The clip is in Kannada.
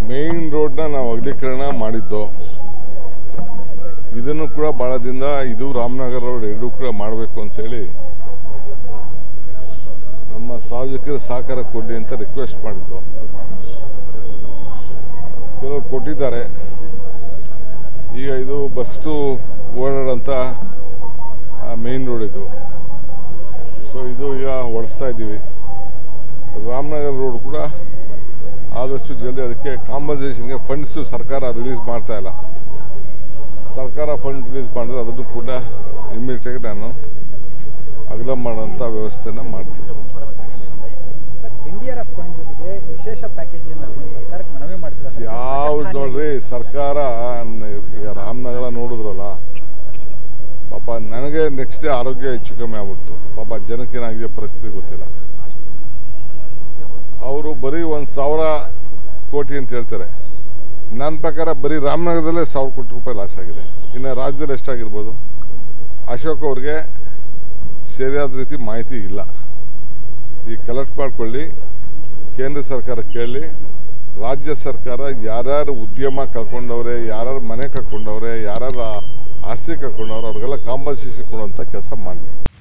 ಮೇನ್ ರೋಡ್ನ ನಾವು ಅಗಲೀಕರಣ ಮಾಡಿದ್ದು ಇದನ್ನು ಕೂಡ ಭಾಳ ದಿನ ಇದು ರಾಮನಗರ ರೋಡ್ ಎರಡೂ ಕೂಡ ಮಾಡಬೇಕು ಅಂತೇಳಿ ನಮ್ಮ ಸಾರ್ವಜನಿಕರ ಸಹಕಾರ ಕೊಡಿ ಅಂತ ರಿಕ್ವೆಸ್ಟ್ ಮಾಡಿದ್ದು ಕೆಲವರು ಕೊಟ್ಟಿದ್ದಾರೆ ಈಗ ಇದು ಬಸ್ಸು ಓಡಾಡೋಂಥ ಮೇನ್ ರೋಡ್ ಇದು ಸೊ ಇದು ಈಗ ಹೊಡೆಸ್ತಾ ಇದ್ದೀವಿ ರಾಮನಗರ ರೋಡ್ ಕೂಡ ಆದಷ್ಟು ಜಲ್ದಿ ಅದಕ್ಕೆ ಕಾಂಪನ್ಸೇಷನ್ಗೆ ಫಂಡ್ಸು ಸರ್ಕಾರ ರಿಲೀಸ್ ಮಾಡ್ತಾ ಇಲ್ಲ ಸರ್ಕಾರ ಫಂಡ್ ರಿಲೀಸ್ ಮಾಡಿದ್ರೆ ಅದನ್ನು ಕೂಡ ಇಮಿಡಿಯೇಟಾಗಿ ನಾನು ಅಗಲ ಮಾಡೋಂಥ ವ್ಯವಸ್ಥೆನ ಮಾಡ್ತೀನಿ sir N D R F fund ಜೊತೆಗೆ ವಿಶೇಷ ಪ್ಯಾಕೇಜ್ ಏನಾದ್ರು ನೀವು ಸರ್ಕಾರಕ್ಕೆ ಮನವಿ ಮಾಡ್ತೀರಾ ಸರ್? ಯಾವ್ದು ನೋಡ್ರಿ ಸರ್ಕಾರ ನ- ಈಗ ರಾಮನಗರ ನೋಡಿದ್ರಲ್ಲ ಪಾಪ ನನಗೆ ನೆಕ್ಸ್ಟ್ ಡೇ ಆರೋಗ್ಯ ಹೆಚ್ಚು ಕಮ್ಮಿ ಆಗ್ಬಿಡ್ತು ಪಾಪ ಜನಕ್ಕೆ ಏನಾಗಿದೆ ಪರಿಸ್ಥಿತಿ ಗೊತ್ತಿಲ್ಲ ಅವರು ಬರೀ ಒಂದು ಸಾವಿರ ಕೋಟಿ ಅಂತ ಹೇಳ್ತಾರೆ ನನ್ನ ಪ್ರಕಾರ ಬರೀ ರಾಮನಗರದಲ್ಲೇ ಸಾವಿರ ಕೋಟಿ ರೂಪಾಯಿ ಲಾಸ್ ಆಗಿದೆ ಇನ್ನು ರಾಜ್ಯದಲ್ಲಿ ಎಷ್ಟಾಗಿರ್ಬೋದು ಅಶೋಕ್ ಅವ್ರಿಗೆ ಸರಿಯಾದ ರೀತಿ ಮಾಹಿತಿ ಇಲ್ಲ ಈಗ ಕಲೆಕ್ಟ್ ಮಾಡ್ಕೊಳ್ಳಿ ಕೇಂದ್ರ ಸರ್ಕಾರ ಕೇಳಿ ರಾಜ್ಯ ಸರ್ಕಾರ ಯಾರ್ಯಾರು ಉದ್ಯಮ ಕಳ್ಕೊಂಡವ್ರೆ ಯಾರ್ಯಾರು ಮನೆ ಕಳ್ಕೊಂಡವ್ರೆ ಯಾರ್ಯಾರು ಆಸ್ತಿ ಕಳ್ಕೊಂಡವ್ರೆ ಅವ್ರಿಗೆಲ್ಲ ಕಾಂಪನ್ಸೇಷನ್ ಕೊಡುವಂಥ ಕೆಲಸ ಮಾಡಲಿ